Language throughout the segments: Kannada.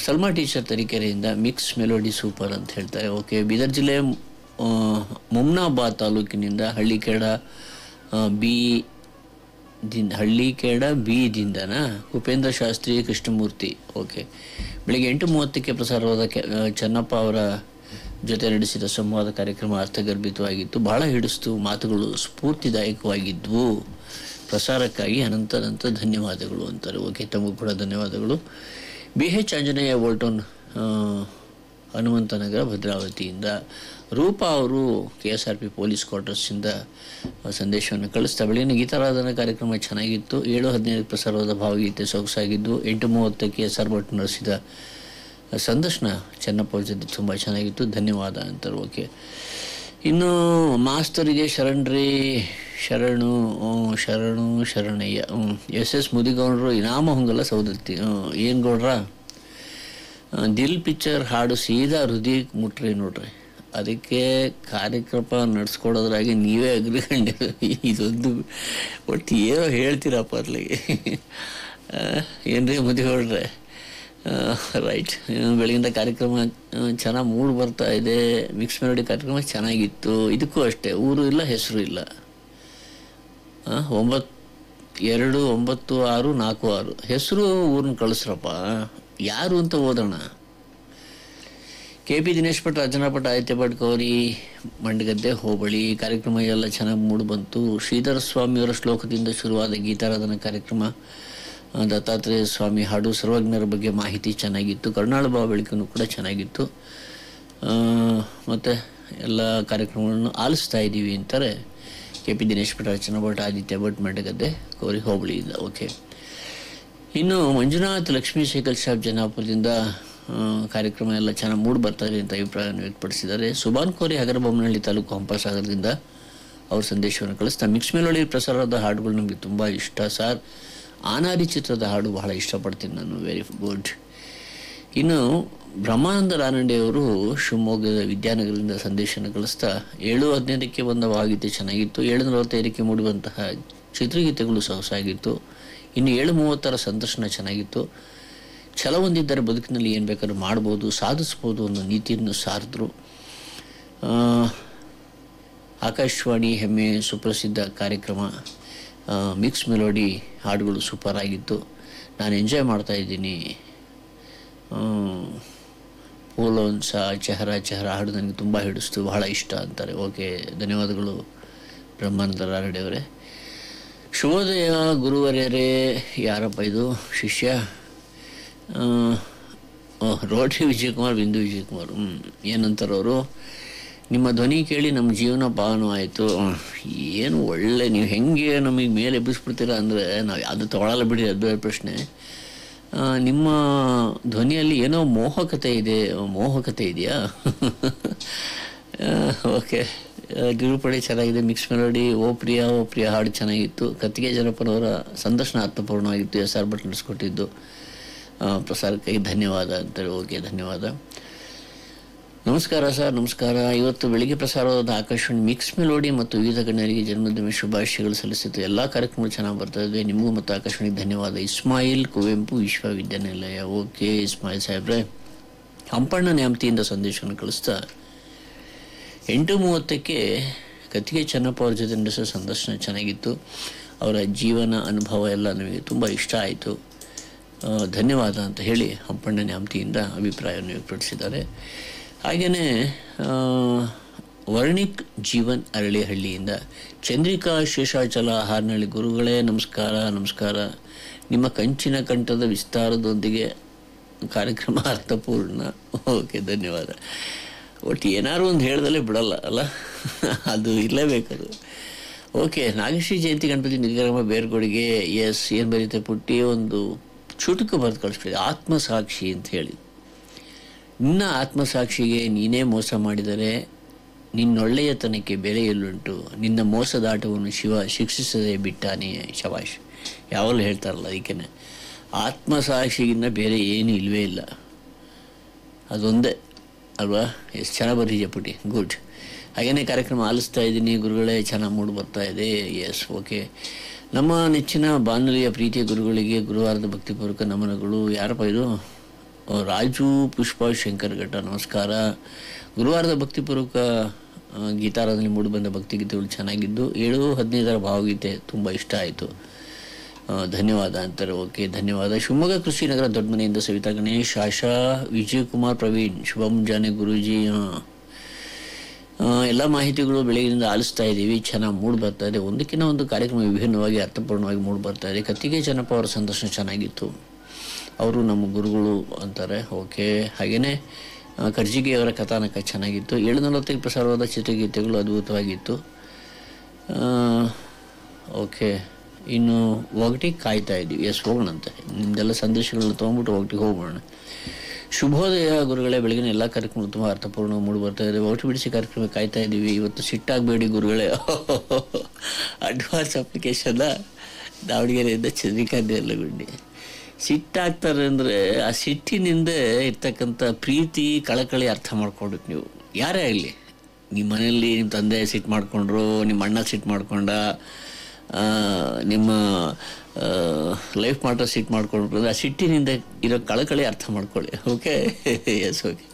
ಸಲ್ಮಾ ಟೀಚರ್ ತರೀಕೆರೆಯಿಂದ ಮಿಕ್ಸ್ ಮೆಲೋಡಿ ಸೂಪರ್ ಅಂತ ಹೇಳ್ತಾರೆ ಓಕೆ ಬೀದರ್ ಜಿಲ್ಲೆ ಆ, ಮುಮ್ನಾಬಾದ್ ತಾಲೂಕಿನಿಂದ ಹಳ್ಳಿಕೇಡ ಆ, ಬಿ ದಿಂದ ಹಳ್ಳಿಕೇಡ ಬಿ ದಿಂದನಾ ಉಪೇಂದ್ರ ಶಾಸ್ತ್ರಿ ಕೃಷ್ಣಮೂರ್ತಿ ಓಕೆ ಬೆಳಿಗ್ಗೆ ಎಂಟು ಮೂವತ್ತಕ್ಕೆ ಪ್ರಸಾರವಾದ ಕೆ- ಆ, ಚೆನ್ನಪ್ಪ ಅವರ ಜೊತೆ ನಡೆಸಿದ ಸಂವಾದ ಕಾರ್ಯಕ್ರಮ ಅರ್ಥಗರ್ಭಿತವಾಗಿತ್ತು ಬಹಳ ಹಿಡಿಸ್ತು ಮಾತುಗಳು ಸ್ಫೂರ್ತಿದಾಯಕವಾಗಿದ್ವು ಪ್ರಸಾರಕ್ಕಾಗಿ ಅನಂತ ಅನಂತ ಧನ್ಯವಾದಗಳು ಅಂತಾರೆ ಓಕೆ ತಮಗೂ ಕೂಡ ಧನ್ಯವಾದಗಳು ಬಿ ಎಚ್ ಆಂಜನೇಯ ವೋಲ್ಟೋನ್ ಆ, ಹನುಮಂತನಗರ ಭದ್ರಾವತಿಯಿಂದ ರೂಪಾ ಅವರು K S R P police ಕ್ವಾರ್ಟರ್ಸಿಂದ ಸಂದೇಶವನ್ನು ಕಳಿಸ್ತಾ ಬೆಳಗಿನ ಗೀತಾರಾಧನಾ ಕಾರ್ಯಕ್ರಮ ಚೆನ್ನಾಗಿತ್ತು ಏಳು ಹದಿನೈದು ಪ್ರಸಾರವಾದ ಭಾವಗೀತೆ ಸೊಗಸಾಗಿದ್ದು ಎಂಟು ಮೂವತ್ತಕ್ಕೆ ಎಸ್ ಆರ್ ಭಟ್ ನಡೆಸಿದ ಸಂದರ್ಶನ ಚೆನ್ನಪ್ಪ ಅವ್ರ ಜೊತೆ ತುಂಬ ಚೆನ್ನಾಗಿತ್ತು ಧನ್ಯವಾದ ಅಂತಾರೆ ಓಕೆ ಇನ್ನು ಮಾಸ್ತರಿಗೆ ಶರಣ್ರಿ ಶರಣು ಹ್ಮ್, ಶರಣು ಶರಣಯ್ಯ ಎಸ್ ಎಸ್ ಮುದಿಗೌಡರು ಇನಾಮ ಹೊಂಗಲ ಸೌದತ್ತಿ ಏನು ಗೌಡ್ರ ಆ, ದಿಲ್ ಪಿಕ್ಚರ್ ಹಾಡು ಸೀದಾ ಹೃದಯ ಮುಟ್ರಿ ನೋಡ್ರಿ ಅದಕ್ಕೆ ಕಾರ್ಯಕ್ರಮ ನಡೆಸ್ಕೊಡೋದ್ರಾಗೆ ನೀವೇ ಅಗ್ರಿಕೊಂಡಿರೋ ಇದೊಂದು ಒಟ್ಟು ಏನೋ ಹೇಳ್ತೀರಪ್ಪ ಅಲ್ಲಿಗೆ ಏನ್ರಿ ಮುದಿಗೌಡ್ರೆ ರೈಟ್ ಬೆಳಗಿಂದ ಕಾರ್ಯಕ್ರಮ ಚೆನ್ನಾಗಿ ಮೂಡ್ ಬರ್ತಾ ಇದೆ ಮಿಕ್ಸ್ ಮೆಲೋಡಿ ಕಾರ್ಯಕ್ರಮ ಚೆನ್ನಾಗಿತ್ತು ಇದಕ್ಕೂ ಅಷ್ಟೇ ಊರು ಇಲ್ಲ ಹೆಸರು ಇಲ್ಲ ಆ, ಒಂಬತ್ತು ಎರಡು ಒಂಬತ್ತು ಆರು ನಾಲ್ಕು ಆರು ಹೆಸರು ಊರನ್ನ ಕಳಿಸ್ರಪ್ಪ ಯಾರು ಅಂತ ಓದೋಣ ಕೆ ಪಿ ದಿನೇಶ್ ಭಟ್ ರಚನಾ ಭಟ್ ಆದಿತ್ಯ ಭಟ್ ಗೌರಿ ಮಂಡಗದ್ದೆ ಹೋಬಳಿ ಕಾರ್ಯಕ್ರಮ ಎಲ್ಲ ಚೆನ್ನಾಗಿ ಮೂಡಿ ಬಂತು ಶ್ರೀಧರ ಸ್ವಾಮಿಯವರ ಶ್ಲೋಕದಿಂದ ಶುರುವಾದ ಗೀತಾರಾಧನಾ ಕಾರ್ಯಕ್ರಮ ಆ, ದತ್ತಾತ್ರೇಯ ಸ್ವಾಮಿ ಹಾಡು ಸರ್ವಜ್ಞರ ಬಗ್ಗೆ ಮಾಹಿತಿ ಚೆನ್ನಾಗಿತ್ತು ಕರ್ನಾಳ ಭಾವ ಬೆಳಕನ್ನು ಕೂಡ ಚೆನ್ನಾಗಿತ್ತು ಆ, ಮತ್ತೆ ಎಲ್ಲ ಕಾರ್ಯಕ್ರಮಗಳನ್ನು ಆಲಿಸ್ತಾ ಇದ್ದೀವಿ ಅಂತಾರೆ ಕೆ ಪಿ ದಿನೇಶ್ ಭಟ್ ರಚನಾ ಭಟ್ ಆದಿತ್ಯ ಭಟ್ ಮಂಡಗದ್ದೆ ಗೌರಿ ಹೋಬಳಿಯಿಂದ ಓಕೆ ಇನ್ನು ಮಂಜುನಾಥ್ ಲಕ್ಷ್ಮೀ ಸೈಕಲ್ ಶಾಪ್ ಜನಾಪುರದಿಂದ ಆ, ಕಾರ್ಯಕ್ರಮ ಎಲ್ಲ ಚೆನ್ನಾಗಿ ಮೂಡ್ ಬರ್ತಾ ಇದೆ ಅಂತ ಅಭಿಪ್ರಾಯವನ್ನು ವ್ಯಕ್ತಪಡಿಸಿದ್ದಾರೆ ಸುಬಾನ್ ಕೋರಿ ಹಗರಬೊಮ್ಮನಹಳ್ಳಿ ತಾಲೂಕು ಹಂಪಸಾಗರದಿಂದ ಅವ್ರ ಸಂದೇಶವನ್ನು ಕಳಿಸ್ತಾ ಮಿಕ್ಸ್ ಮೆಲೋಡಿ ಪ್ರಸಾರದ ಹಾಡುಗಳು ನಮಗೆ ತುಂಬ ಇಷ್ಟ ಸರ್ ಆನಾರಿ ಚಿತ್ರದ ಹಾಡು ಬಹಳ ಇಷ್ಟಪಡ್ತೀನಿ ನಾನು ವೆರಿ ಗುಡ್ ಇನ್ನು ಬ್ರಹ್ಮಾನಂದ ರಾನಡೆ ಅವರು ಶಿವಮೊಗ್ಗದ ವಿದ್ಯಾನಗರದಿಂದ ಸಂದೇಶನ ಕಳಿಸ್ತಾ ಏಳು ಹದಿನೈದಕ್ಕೆ ಬಂದ ವಾಗೀತೆ ಚೆನ್ನಾಗಿತ್ತು ಏಳು ನಲವತ್ತೈದಕ್ಕೆ ಮೂಡುವಂತಹ ಚಿತ್ರಗೀತೆಗಳು ಸೊಗಸಾಗಿತ್ತು ಇನ್ನು ಏಳು ಮೂವತ್ತರ ಸಂದರ್ಶನ ಚೆನ್ನಾಗಿತ್ತು ಛಲ ಹೊಂದಿದ್ದರೆ ಬದುಕಿನಲ್ಲಿ ಏನು ಬೇಕಾದ್ರೂ ಮಾಡ್ಬೋದು ಸಾಧಿಸ್ಬೋದು ಅನ್ನೋ ನೀತಿಯನ್ನು ಸಾರಿದ್ರು ಆ, ಆಕಾಶವಾಣಿ ಹೆಮ್ಮೆ ಸುಪ್ರಸಿದ್ಧ ಕಾರ್ಯಕ್ರಮ ಆ, ಮಿಕ್ಸ್ ಮೆಲೋಡಿ ಹಾಡುಗಳು ಸೂಪರ್ ಆಗಿತ್ತು ನಾನು ಎಂಜಾಯ್ ಮಾಡ್ತಾ ಇದ್ದೀನಿ ಪೋಲೋನ್ಸ ಚೆಹರ ಚೆಹರ ಹಾಡು ನನಗೆ ತುಂಬ ಹಿಡಿಸ್ತು ಬಹಳ ಇಷ್ಟ ಅಂತಾರೆ ಓಕೆ ಧನ್ಯವಾದಗಳು ಬ್ರಹ್ಮಾನಂದ ರಾರಡೆ ಅವರೇ ಶುಭೋದಯ ಗುರುವರ್ಯರೇ ಯಾರಪ್ಪ ಇದು ಶಿಷ್ಯ ಆ, ಓಹ್, ರೋಟರಿ ವಿಜಯಕುಮಾರ್ ಬಿಂದು ವಿಜಯಕುಮಾರ್ ಹ್ಞೂ ಏನಂತಾರೆ ಅವರು ನಿಮ್ಮ ಧ್ವನಿ ಕೇಳಿ ನಮ್ಮ ಜೀವನ ಪಾವನ ಆಯಿತು ಏನು ಒಳ್ಳೆ ನೀವು ಹೆಂಗೆ ನಮಗೆ ಮೇಲೆ ಎಬ್ಬಿಸ್ಬಿಡ್ತೀರಾ ಅಂದರೆ ನಾವು ಯಾವುದು ತಗೊಳ್ಳಲ್ಲ ಬಿಡಿ ಅದು ಬೇರೆ ಪ್ರಶ್ನೆ ಆ, ನಿಮ್ಮ ಧ್ವನಿಯಲ್ಲಿ ಏನೋ ಮೋಹಕತೆ ಇದೆ ಮೋಹಕತೆ ಇದೆಯಾ ಓಕೆ ನಿರೂಪಣೆ ಚೆನ್ನಾಗಿದೆ ಮಿಕ್ಸ್ ಮೆಲೋಡಿ ಓ ಪ್ರಿಯ ಓ ಪ್ರಿಯ ಹಾಡು ಚೆನ್ನಾಗಿತ್ತು ಕತ್ತಿಗೆ ಜನಪನವರ ಸಂದರ್ಶನ ಅರ್ಥಪೂರ್ಣವಾಗಿತ್ತು ಎಸ್ ಆರ್ ಭಟ್ ನಡೆಸ್ಕೊಟ್ಟಿದ್ದು ಆ, ಪ್ರಸಾರಕ್ಕಾಗಿ ಧನ್ಯವಾದ ಅಂತೇಳಿ ಓಕೆ ಧನ್ಯವಾದ ನಮಸ್ಕಾರ ಸರ್ ನಮಸ್ಕಾರ ಇವತ್ತು ಬೆಳಿಗ್ಗೆ ಪ್ರಸಾರವಾದ ಆಕಾಶವಾಣಿ ಮಿಕ್ಸ್ ಮೆಲೋಡಿ ಮತ್ತು ವಿವಿಧ ಗಣ್ಯರಿಗೆ ಜನ್ಮದಿನ ಶುಭಾಶಯಗಳು ಸಲ್ಲಿಸಿತು ಎಲ್ಲ ಕಾರ್ಯಕ್ರಮಗಳು ಚೆನ್ನಾಗಿ ಬರ್ತಾ ಇವೆ ನಿಮಗೂ ಮತ್ತು ಆಕಾಶವಾಣಿಗೆ ಧನ್ಯವಾದ ಇಸ್ಮಾಯಿಲ್ ಕುವೆಂಪು ವಿಶ್ವವಿದ್ಯಾನಿಲಯ ಓಕೆ ಇಸ್ಮಾಯಿಲ್ ಸಾಹೇಬ್ರೆ ಹಂಪಣ್ಣ ನ್ಯಾಮತಿಯಿಂದ ಸಂದೇಶವನ್ನು ಕಳಿಸ್ತಾ ಎಂಟು ಮೂವತ್ತಕ್ಕೆ ಕತ್ತಿಗೆ ಚೆನ್ನಪ್ಪ ಅವ್ರ ಜೊತೆ ನಡೆಸೋ ಸಂದರ್ಶನ ಚೆನ್ನಾಗಿತ್ತು ಅವರ ಜೀವನ ಅನುಭವ ಎಲ್ಲ ನಮಗೆ ತುಂಬ ಇಷ್ಟ ಆಯಿತು ಆ, ಧನ್ಯವಾದ ಅಂತ ಹೇಳಿ ಹಂಪಣ್ಣ ನ್ಯಾಮತಿಯಿಂದ ಅಭಿಪ್ರಾಯವನ್ನು ವ್ಯಕ್ತಪಡಿಸಿದ್ದಾರೆ ಹಾಗೆಯೇ ವರ್ಣಿಕ್ ಜೀವನ್ ಅರಳಿಹಳ್ಳಿಯಿಂದ ಚಂದ್ರಿಕಾ ಶೇಷಾಚಲ ಹಾರ್ನಳ್ಳಿ ಗುರುಗಳೇ ನಮಸ್ಕಾರ ನಮಸ್ಕಾರ ನಿಮ್ಮ ಕಂಚಿನ ಕಂಠದ ವಿಸ್ತಾರದೊಂದಿಗೆ ಕಾರ್ಯಕ್ರಮ ಅರ್ಥಪೂರ್ಣ ಓಕೆ ಧನ್ಯವಾದ ಒಟ್ಟು ಏನಾದ್ರು ಒಂದು ಹೇಳ್ದಲೇ ಬಿಡಲ್ಲ ಅಲ್ಲ ಅದು ಇರಲೇಬೇಕದು ಓಕೆ ನಾಗಶ್ರೀ ಜಯಂತಿ ಗಣಪತಿ ನಿರ್ಗಮ ಬೇರ್ಗೊಡಿಗೆ ಎಸ್ ಏನು ಬರೀತೆ ಪುಟ್ಟಿ ಒಂದು ಚುಟುಕು ಬರೆದು ಕಳಿಸ್ಬಿಡಿ ಆತ್ಮಸಾಕ್ಷಿ ಅಂತ ಹೇಳಿ ನಿನ್ನ ಆತ್ಮಸಾಕ್ಷಿಗೆ ನೀನೇ ಮೋಸ ಮಾಡಿದರೆ ನಿನ್ನೊಳ್ಳೆಯತನಕ್ಕೆ ಬೆಲೆ ಎಲ್ಲುಂಟು ನಿನ್ನ ಮೋಸದಾಟವನ್ನು ಶಿವ ಶಿಕ್ಷಿಸದೆ ಬಿಟ್ಟಾನೆ ಶವಾಶ್ ಯಾವಾಗಲೂ ಹೇಳ್ತಾರಲ್ಲ ಅದಕ್ಕೆ ಆತ್ಮಸಾಕ್ಷಿಗಿನ್ನ ಬೇರೆ ಏನೂ ಇಲ್ಲವೇ ಇಲ್ಲ ಅದೊಂದೇ ಅಲ್ವಾ ಎಷ್ಟು ಚೆನ್ನಾಗಿ ಬರೀಜ ಪುಟಿ ಗುಡ್ ಹಾಗೇನೇ ಕಾರ್ಯಕ್ರಮ ಆಲಿಸ್ತಾ ಇದ್ದೀನಿ ಗುರುಗಳೇ ಚೆನ್ನಾಗಿ ಮೂಡಿ ಬರ್ತಾ ಇದೆ ಎಸ್ ಓಕೆ ನಮ್ಮ ನೆಚ್ಚಿನ ಬಾನುಲಿಯ ಪ್ರೀತಿಯ ಗುರುಗಳಿಗೆ ಗುರುವಾರದ ಭಕ್ತಿಪೂರ್ವಕ ನಮನಗಳು ಯಾರಪ್ಪ ಇದು ರಾಜು ಪುಷ್ಪ ಶಂಕರ್ ಘಟ್ಟ ನಮಸ್ಕಾರ ಗುರುವಾರದ ಭಕ್ತಿಪೂರ್ವಕ ಆ, ಗೀತಾರಾಧನೆ ಮೂಡಿಬಂದ ಭಕ್ತಿಗೀತೆಗಳು ಚೆನ್ನಾಗಿದ್ದು ಏಳು ಹದಿನೈದರ ಭಾವಗೀತೆ ತುಂಬ ಇಷ್ಟ ಆಯಿತು ಆ, ಧನ್ಯವಾದ ಅಂತಾರೆ ಓಕೆ ಧನ್ಯವಾದ ಶಿವಮೊಗ್ಗ ಕೃಷಿನಗರ ದೊಡ್ಡ ಮನೆಯಿಂದ ಸವಿತಾ ಗಣೇಶ್ ಆಶಾ ವಿಜಯಕುಮಾರ್ ಪ್ರವೀಣ್ ಶುಭಂ ಜಾನೆ ಗುರೂಜಿ ಎಲ್ಲ ಮಾಹಿತಿಗಳು ಬೆಳಗಿನಿಂದ ಆಲಿಸ್ತಾ ಇದ್ದೀವಿ ಚೆನ್ನಾಗಿ ಮೂಡ್ ಬರ್ತಾ ಇದೆ ಒಂದಕ್ಕಿಂತ ಒಂದು ಕಾರ್ಯಕ್ರಮ ವಿಭಿನ್ನವಾಗಿ ಅರ್ಥಪೂರ್ಣವಾಗಿ ಮೂಡ್ ಬರ್ತಾ ಇದೆ ಕತ್ತಿಗೆ ಜನಪ್ಪ ಅವರ ಸಂದರ್ಶನ ಚೆನ್ನಾಗಿತ್ತು ಅವರು ನಮ್ಮ ಗುರುಗಳು ಅಂತಾರೆ ಓಕೆ ಹಾಗೆಯೇ ಕರ್ಜಿಗೆಯವರ ಕಥಾನಕ ಚೆನ್ನಾಗಿತ್ತು ಏಳು ನಲವತ್ತೈದು ಪ್ರಸಾರವಾದ ಚಿತ್ರಗೀತೆಗಳು ಅದ್ಭುತವಾಗಿತ್ತು ಆ, ಓಕೆ ಇನ್ನು ಒಗಟಿಗೆ ಕಾಯ್ತಾ ಇದ್ದೀವಿ ಎಸ್ ಹೋಗೋಣಂತೆ ನಿಮ್ದೆಲ್ಲ ಸಂದೇಶಗಳನ್ನ ತೊಗೊಂಡ್ಬಿಟ್ಟು ಒಗಟಿಗೆ ಹೋಗೋಣ ಶುಭೋದಯ ಗುರುಗಳೇ ಬೆಳಗಿನ ಎಲ್ಲ ಕಾರ್ಯಕ್ರಮಗಳು ತುಂಬ ಅರ್ಥಪೂರ್ಣ ಮೂಡಿ ಬರ್ತಾ ಇದೆ ಒಟ್ಟು ಬಿಡಿಸಿ ಕಾರ್ಯಕ್ರಮ ಕಾಯ್ತಾ ಇದ್ದೀವಿ ಇವತ್ತು ಸಿಟ್ಟಾಗಬೇಡಿ ಗುರುಗಳೇ ಅಡ್ವಾನ್ಸ್ ಅಪ್ಲಿಕೇಶನ್ನ ದಾವಣಗೆರೆಯಿಂದ ಚಂದ್ರಿಕಾಂತ್ ಎಲ್ಲಗುಂಡಿ ಸಿಟ್ಟಾಗ್ತಾರೆ ಅಂದರೆ ಆ ಸಿಟ್ಟಿನಿಂದ ಇರ್ತಕ್ಕಂಥ ಪ್ರೀತಿ ಕಳಕಳಿ ಅರ್ಥ ಮಾಡ್ಕೊಬೇಕು ನೀವು ಯಾರೇ ಆಗಲಿ ನಿಮ್ಮ ಮನೆಯಲ್ಲಿ ನಿಮ್ಮ ತಂದೆ ಸಿಟ್ಟು ಮಾಡಿಕೊಂಡ್ರು ನಿಮ್ಮ ಅಣ್ಣ ಸಿಟ್ಟು ಮಾಡ್ಕೊಂಡ ಆ, ನಿಮ್ಮ ಲೈಫ್ ಮಾತ್ರ ಸಿಟ್ಟು ಮಾಡ್ಕೊಂಡ್ರು ಆ ಸಿಟ್ಟಿನಿಂದ ಇರೋ ಕಳಕಳಿ ಅರ್ಥ ಮಾಡ್ಕೊಳ್ಳಿ ಓಕೆ ಎಸ್ ಓಕೆ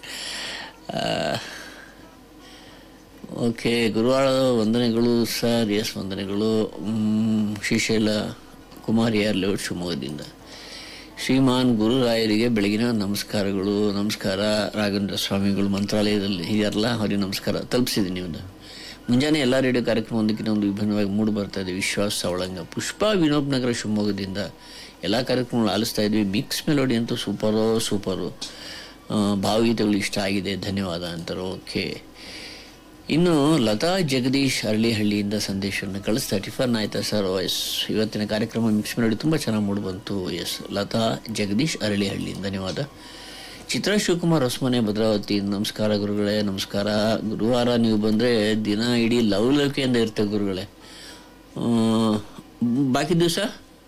ಓಕೆ ಗುರುವಾರ ವಂದನೆಗಳು ಸರ್ ಎಸ್ ವಂದನೆಗಳು ಮ್, ಶ್ರೀಶೈಲ ಕುಮಾರಿಯಾರ್ ಲೇಔಟ್ ಶಿವಮೊಗ್ಗದಿಂದ ಶ್ರೀಮಾನ್ ಗುರುರಾಯರಿಗೆ ಬೆಳಗಿನ ನಮಸ್ಕಾರಗಳು ನಮಸ್ಕಾರ ರಾಘವೇಂದ್ರ ಸ್ವಾಮಿಗಳು ಮಂತ್ರಾಲಯದಲ್ಲಿ ಇದೆಯಲ್ಲ ಅವರಿಗೆ ನಮಸ್ಕಾರ ತಲುಪಿಸಿದ್ದೀನಿ ಒಂದು ಮುಂಜಾನೆ ಎಲ್ಲ ರೇಡಿಯೋ ಕಾರ್ಯಕ್ರಮ ಒಂದಕ್ಕಿಂತ ಒಂದು ವಿಭಿನ್ನವಾಗಿ ಮೂಡಿ ಬರ್ತಾ ಇದೆ ವಿಶ್ವಾಸ ಸವಳಂಗ ಪುಷ್ಪ ವಿನೋಬ್ ನಗರ ಶಿವಮೊಗ್ಗದಿಂದ ಎಲ್ಲ ಕಾರ್ಯಕ್ರಮಗಳು ಆಲಿಸ್ತಾ ಇದ್ವಿ ಮಿಕ್ಸ್ ಮೆಲೋಡಿ ಅಂತೂ ಸೂಪರು ಸೂಪರು ಆ, ಭಾವಗೀತೆಗಳು ಇಷ್ಟ ಆಗಿದೆ ಧನ್ಯವಾದ ಅಂತಾರೆ ಓಕೆ ಇನ್ನು ಲತಾ ಜಗದೀಶ್ ಅರಳಿಹಳ್ಳಿಯಿಂದ ಸಂದೇಶವನ್ನು ಕಳಿಸ್ತಾ ಟಿಫನ್ ಆಯ್ತಾ ಸರ್ ಎಸ್ ಇವತ್ತಿನ ಕಾರ್ಯಕ್ರಮ ಮಿಕ್ಸ್ ಮೆಲೋಡಿ ತುಂಬ ಚೆನ್ನಾಗಿ ಮೂಡಿ ಬಂತು ಎಸ್ ಲತಾ ಜಗದೀಶ್ ಅರಳಿಹಳ್ಳಿ ಧನ್ಯವಾದ ಚಿತ್ರ ಶಿವಕುಮಾರ್ ಹೊಸಮನೆ ಭದ್ರಾವತಿ ನಮಸ್ಕಾರ ಗುರುಗಳೇ ನಮಸ್ಕಾರ ಗುರುವಾರ ನೀವು ಬಂದರೆ ದಿನ ಇಡೀ ಲವಲವಿಕೆಯಿಂದ ಇರ್ತೇವೆ ಗುರುಗಳೇ ಆ, ಬಾಕಿ ದಿವಸ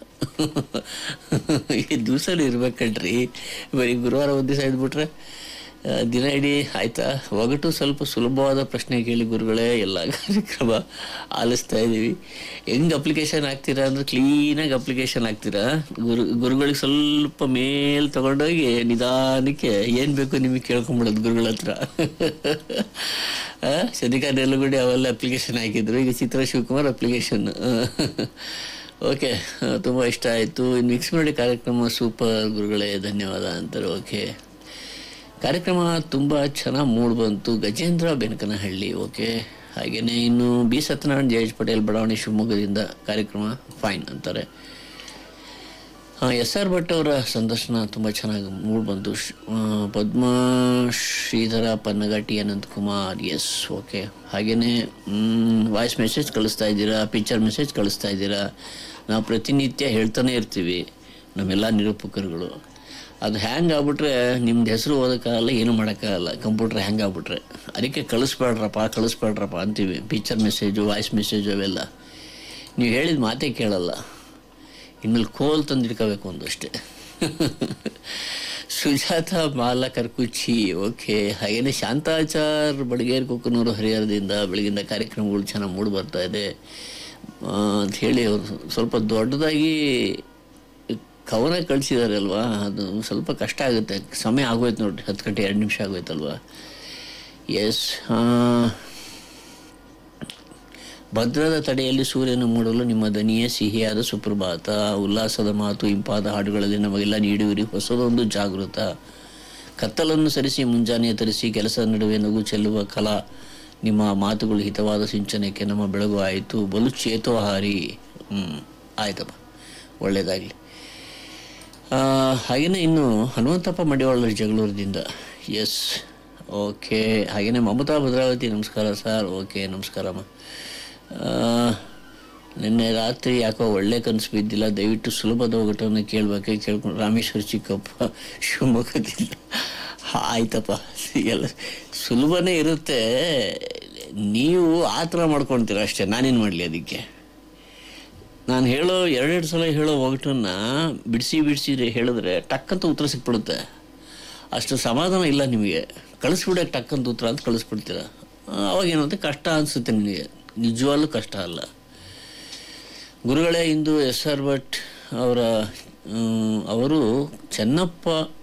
ಈ ದಿವಸಲ್ಲಿ ಇರ್ಬೇಕಲ್ರಿ ಬರೀ ಗುರುವಾರ ಒಂದು ದಿವಸ ಇದ್ಬಿಟ್ರೆ ಆ, ದಿನ ಇಡೀ ಆಯ್ತಾ ಒಗಟು ಸ್ವಲ್ಪ ಸುಲಭವಾದ ಪ್ರಶ್ನೆ ಕೇಳಿ ಗುರುಗಳೇ ಎಲ್ಲ ಕಾರ್ಯಕ್ರಮ ಆಲಿಸ್ತಾ ಇದ್ದೀವಿ ಹೆಂಗೆ ಅಪ್ಲಿಕೇಶನ್ ಹಾಕ್ತೀರಾ ಅಂದ್ರೆ ಕ್ಲೀನಾಗಿ ಅಪ್ಲಿಕೇಶನ್ ಹಾಕ್ತೀರಾ ಗುರು ಗುರುಗಳಿಗೆ ಸ್ವಲ್ಪ ಮೇಲ್ ತಗೊಂಡೋಗಿ ನಿಧಾನಕ್ಕೆ ಏನು ಬೇಕು ನಿಮಗೆ ಕೇಳ್ಕೊಂಬಿಡೋದು ಗುರುಗಳ ಹತ್ರ ಸದಿಕಾ ನೆಲ್ಲಗುಡಿ ಅವೆಲ್ಲ ಅಪ್ಲಿಕೇಶನ್ ಹಾಕಿದ್ರು ಈಗ ಚಿತ್ರ ಶಿವಕುಮಾರ್ ಅಪ್ಲಿಕೇಶನ್ ಓಕೆ ತುಂಬ ಇಷ್ಟ ಆಯಿತು ಇನ್ನು ಮಿಕ್ಸ್ ಮಾಡಿ ಕಾರ್ಯಕ್ರಮ ಸೂಪರ್ ಗುರುಗಳೇ ಧನ್ಯವಾದ ಅಂತಾರೆ ಓಕೆ ಕಾರ್ಯಕ್ರಮ ತುಂಬ ಚೆನ್ನಾಗಿ ಮೂಡ್ ಬಂತು ಗಜೇಂದ್ರ ಬೆನಕನಹಳ್ಳಿ ಓಕೆ ಹಾಗೆಯೇ ಇನ್ನು B Satyanarayana J H Patel ಬಡಾವಣೆ ಶಿವಮೊಗ್ಗದಿಂದ ಕಾರ್ಯಕ್ರಮ ಫೈನ್ ಅಂತಾರೆ ಎಸ್ ಆರ್ ಭಟ್ ಅವರ ಸಂದರ್ಶನ ತುಂಬ ಚೆನ್ನಾಗಿ ಮೂಡ್ ಬಂತು ಶ್- ಆ, ಪದ್ಮ ಶ್ರೀಧರ ಪನ್ನಗಟ್ಟಿ ಅನಂತಕುಮಾರ್ ಎಸ್ ಓಕೆ ಹಾಗೆಯೇ ವಾಯ್ಸ್ ಮೆಸೇಜ್ ಕಳಿಸ್ತಾ ಇದ್ದೀರಾ ಪಿಕ್ಚರ್ ಮೆಸೇಜ್ ಕಳಿಸ್ತಾ ಇದ್ದೀರಾ ನಾವು ಪ್ರತಿನಿತ್ಯ ಹೇಳ್ತಾನೆ ಇರ್ತೀವಿ ನಮ್ಮೆಲ್ಲ ನಿರೂಪಕರುಗಳು ಅದು ಹ್ಯಾಂಗ್ ಆಗ್ಬಿಟ್ರೆ ನಿಮ್ದು ಹೆಸರು ಓದೋಕ್ಕಾಗಲ್ಲ ಏನೂ ಮಾಡೋಕ್ಕಾಗಲ್ಲ ಕಂಪ್ಯೂಟ್ರ್ ಹ್ಯಾಂಗ್ ಆಗ್ಬಿಟ್ರೆ ಅದಕ್ಕೆ ಕಳಿಸ್ಬೇಡ್ರಪ್ಪ ಕಳಿಸ್ಬೇಡ್ರಪ್ಪ ಅಂತೀವಿ ಪಿಕ್ಚರ್ ಮೆಸೇಜು ವಾಯ್ಸ್ ಮೆಸೇಜು ಅವೆಲ್ಲ ನೀವು ಹೇಳಿದ ಮಾತೇ ಕೇಳಲ್ಲ ಇನ್ಮೇಲೆ ಕೋಲ್ ತಂದು ಇಟ್ಕೋಬೇಕು ಒಂದಷ್ಟೇ ಸುಜಾತ ಮಾಲ ಕರ್ಕುಚ್ಚಿ ಓಕೆ ಹಾಗೇನೆ ಶಾಂತಾಚಾರ್ ಬಡಗೇರ್ ಕುಕ್ಕನೂರು ಹರಿಹರದಿಂದ ಬೆಳಗಿನ ಕಾರ್ಯಕ್ರಮಗಳು ಚೆನ್ನಾಗಿ ಮೂಡಿ ಬರ್ತಾ ಇದೆ ಆ, ಅಂತ ಹೇಳಿ ಅವರು ಸ್ವಲ್ಪ ದೊಡ್ಡದಾಗಿ ಕವನ ಕಳಿಸಿದ್ದಾರೆ ಅಲ್ವಾ ಅದು ಸ್ವಲ್ಪ ಕಷ್ಟ ಆಗುತ್ತೆ ಸಮಯ ಆಗೋಯ್ತು ನೋಡ್ರಿ ಹತ್ತು ಗಂಟೆ ಎರಡು ನಿಮಿಷ ಆಗೋಯ್ತಲ್ವಾ ಎಸ್ ಭದ್ರದ ತಡೆಯಲ್ಲಿ ಸೂರ್ಯನ ಮೂಡಲು ನಿಮ್ಮ ದನಿಯೇ ಸಿಹಿಯಾದ ಸುಪ್ರಭಾತ ಉಲ್ಲಾಸದ ಮಾತು ಇಂಪಾದ ಹಾಡುಗಳಲ್ಲಿ ನಮಗೆಲ್ಲ ನೀಡುವಿರಿ ಹೊಸದೊಂದು ಜಾಗೃತ ಕತ್ತಲನ್ನು ಸರಿಸಿ ಮುಂಜಾನೆ ತರಿಸಿ ಕೆಲಸ ನಡುವೆ ನಗು ಚೆಲ್ಲುವ ಕಲಾ ನಿಮ್ಮ ಮಾತುಗಳು ಹಿತವಾದ ಸಿಂಚನಕ್ಕೆ ನಮ್ಮ ಬೆಳಗು ಆಯಿತು ಬಲು ಚೇತೋಹಾರಿ ಹ್ಞೂ ಆಯ್ತಪ್ಪ ಒಳ್ಳೆಯದಾಗಲಿ ಹಾಗೆಯೇ ಇನ್ನು ಹನುಮಂತಪ್ಪ ಮಡಿವಾಳರು ಜಗಳೂರದಿಂದ ಎಸ್ ಓಕೆ ಹಾಗೆಯೇ ಮಮತಾ ಭದ್ರಾವತಿ ನಮಸ್ಕಾರ ಸರ್ ಓಕೆ ನಮಸ್ಕಾರಮ್ಮ ಆ, ನಿನ್ನೆ ರಾತ್ರಿ ಯಾಕೋ ಒಳ್ಳೆ ಕನಸು ಬಿದ್ದಿಲ್ಲ ದಯವಿಟ್ಟು ಸುಲಭದ ಒಗಟನ್ನು ಕೇಳಬೇಕೆ ಕೇಳ್ಕೊಂಡು ರಾಮೇಶ್ವರ ಚಿಕ್ಕಪ್ಪ ಶಿವಮೊಗ್ಗದಿಂದ ಆಯ್ತಪ್ಪ ಎಲ್ಲ ಸುಲಭನೇ ಇರುತ್ತೆ ನೀವು ಆ ಥರ ಮಾಡ್ಕೊಳ್ತೀರ ಅಷ್ಟೇ ನಾನೇನು ಮಾಡಲಿ ಅದಕ್ಕೆ ನಾನು ಹೇಳೋ ಎರಡೆರಡು ಸಲ ಹೇಳೋ ಒಗಟನ್ನ ಬಿಡಿಸಿ ಬಿಡಿಸಿ ಹೇಳಿದ್ರೆ ಟಕ್ ಅಂತ ಉತ್ತರ ಸಿಕ್ಬಿಡುತ್ತೆ ಅಷ್ಟು ಸಮಾಧಾನ ಇಲ್ಲ ನಿಮಗೆ ಕಳಿಸ್ಬಿಡಕ್ಕೆ ಟಕ್ ಅಂತ ಉತ್ತರ ಅಂತ ಕಳಿಸ್ಬಿಡ್ತೀರ ಅವಾಗ ಏನಂತೆ ಕಷ್ಟ ಅನಿಸುತ್ತೆ ನಿನಗೆ ನಿಜವಾಗ್ಲೂ ಕಷ್ಟ ಅಲ್ಲ ಗುರುಗಳೇ ಇಂದು ಎಸ್ ಆರ್ ಭಟ್ ಅವರ ಮ್, ಅವರು ಚೆನ್ನಪ್ಪ